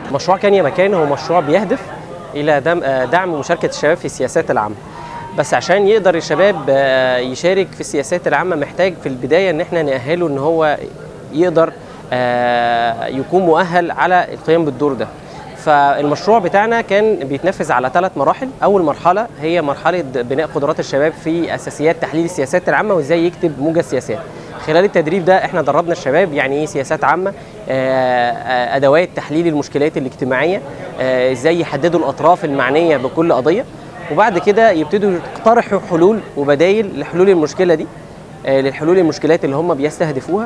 مشروع كان يا مكان هو مشروع بيهدف الى دعم, دعم مشاركه الشباب في السياسات العامه بس عشان يقدر الشباب يشارك في السياسات العامه محتاج في البدايه ان احنا نأهله ان هو يقدر يكون مؤهل على القيام بالدور ده فالمشروع بتاعنا كان بيتنفذ على ثلاث مراحل اول مرحله هي مرحله بناء قدرات الشباب في اساسيات تحليل السياسات العامه وازاي يكتب موجز سياسات خلال التدريب ده احنا دربنا الشباب يعني ايه سياسات عامه ادوات تحليل المشكلات الاجتماعيه ازاي يحددوا الاطراف المعنيه بكل قضيه وبعد كده يبتدوا يقترحوا حلول وبدايل لحلول المشكله دي للحلول المشكلات اللي هم بيستهدفوها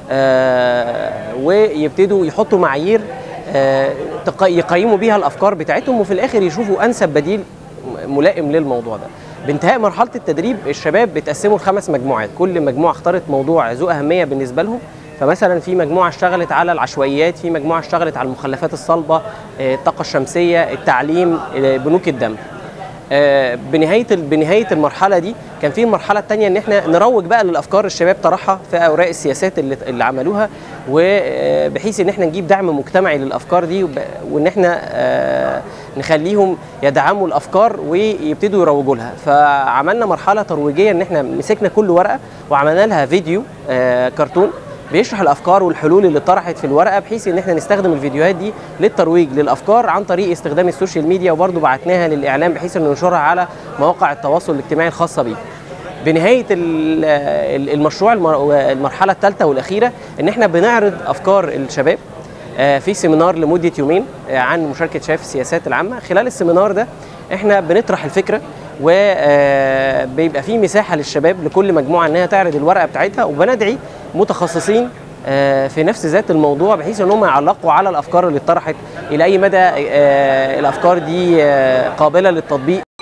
ويبتدوا يحطوا معايير يقيموا بيها الافكار بتاعتهم وفي الاخر يشوفوا انسب بديل ملائم للموضوع ده بانتهاء مرحله التدريب الشباب بيتقسموا لخمس مجموعات كل مجموعه اختارت موضوع ذو اهميه بالنسبه لهم فمثلا في مجموعه اشتغلت على العشوائيات في مجموعه اشتغلت على المخلفات الصلبه الطاقه الشمسيه التعليم بنوك الدم بنهايه بنهايه المرحله دي كان في المرحله الثانيه ان احنا نروج بقى للافكار الشباب طرحها في اوراق السياسات اللي, اللي عملوها وبحيث ان احنا نجيب دعم مجتمعي للافكار دي وان احنا نخليهم يدعموا الافكار ويبتدوا يروجوا لها فعملنا مرحله ترويجيه ان احنا مسكنا كل ورقه وعملنا لها فيديو كرتون بيشرح الافكار والحلول اللي طرحت في الورقه بحيث ان احنا نستخدم الفيديوهات دي للترويج للافكار عن طريق استخدام السوشيال ميديا وبرضه بعتناها للاعلام بحيث ان ننشرها على مواقع التواصل الاجتماعي الخاصه بيه. بنهايه المشروع المرحله الثالثه والاخيره ان احنا بنعرض افكار الشباب في سيمينار لمده يومين عن مشاركه شباب في السياسات العامه خلال السيمينار ده احنا بنطرح الفكره وبيبقى في مساحه للشباب لكل مجموعه انها تعرض الورقه بتاعتها وبندعي متخصصين في نفس ذات الموضوع بحيث ان هم يعلقوا على الافكار اللي اتطرحت الى اي مدى الافكار دي قابله للتطبيق